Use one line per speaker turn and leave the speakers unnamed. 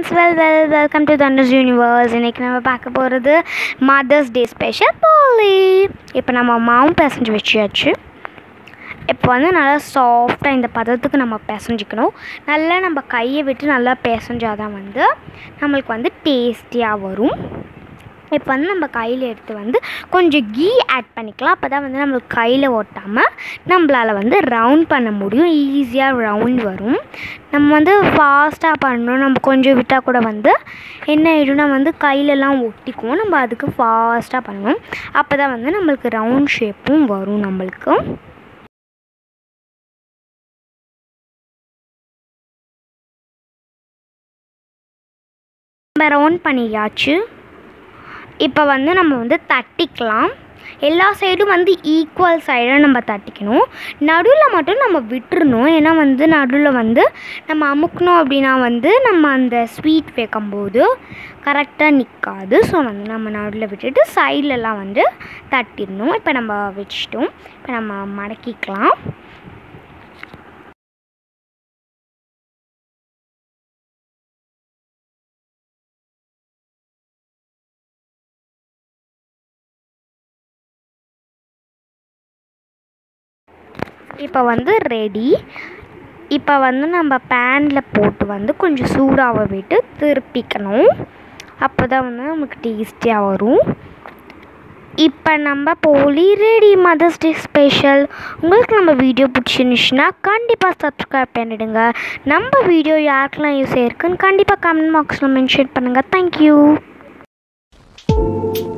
friends well well welcome to Thunders Universe இன்றைக்கி நம்ம பார்க்க போகிறது மதர்ஸ் டே ஸ்பெஷல் போலி இப்போ நம்ம மாவும் பிசைஞ்சு வச்சியாச்சு இப்போ வந்து நல்லா சாஃப்டாக இந்த பதத்துக்கு நம்ம பிசைஞ்சிக்கணும் நல்லா நம்ம கையை விட்டு நல்லா பிசைஞ்சாதான் வந்து நம்மளுக்கு வந்து டேஸ்டியாக வரும் இப்போ வந்து நம்ம கையில் எடுத்து வந்து கொஞ்சம் கீ ஆட் பண்ணிக்கலாம் அப்போ தான் வந்து நம்மளுக்கு கையில் ஒட்டாமல் நம்மளால் வந்து ரவுண்ட் பண்ண முடியும் ஈஸியாக ரவுண்ட் வரும் நம்ம வந்து ஃபாஸ்ட்டாக பண்ணணும் நம்ம கொஞ்சம் விட்டால் கூட வந்து என்ன ஆயிடும்னா வந்து கையிலலாம் ஒட்டிக்கும் நம்ம அதுக்கு ஃபாஸ்ட்டாக பண்ணணும் அப்போ தான் வந்து நம்மளுக்கு ரவுண்ட் ஷேப்பும் வரும் நம்மளுக்கு நம்ம ரவுண்ட் பண்ணியாச்சு இப்போ வந்து நம்ம வந்து தட்டிக்கலாம் எல்லா சைடும் வந்து ஈக்குவல் சைடாக நம்ம தட்டிக்கணும் நடுவில் மட்டும் நம்ம விட்டுறணும் ஏன்னா வந்து நடுவில் வந்து நம்ம அமுக்கணும் அப்படின்னா வந்து நம்ம அந்த ஸ்வீட் வைக்கும்போது கரெக்டாக நிற்காது ஸோ வந்து நம்ம நடுவில் விட்டுட்டு சைட்லலாம் வந்து தட்டிடணும் இப்போ நம்ம வச்சிட்டோம் இப்போ நம்ம மடக்கிக்கலாம் இப்போ வந்து ரெடி இப்போ வந்து நம்ம பேனில் போட்டு வந்து கொஞ்சம் சூடாக விட்டு திருப்பிக்கணும் அப்போ தான் வந்து நமக்கு டேஸ்டியாக வரும் இப்போ நம்ம போலி ரெடி மதர்ஸ் டே ஸ்பெஷல் உங்களுக்கு நம்ம வீடியோ பிடிச்சிருந்துச்சுன்னா கண்டிப்பாக சப்ஸ்கிரைப் பண்ணிவிடுங்க நம்ம வீடியோ யாருக்கெல்லாம் யூஸ் ஆயிருக்குன்னு கண்டிப்பாக கமெண்ட் பாக்ஸில் மென்ஷன் பண்ணுங்கள் தேங்க்யூ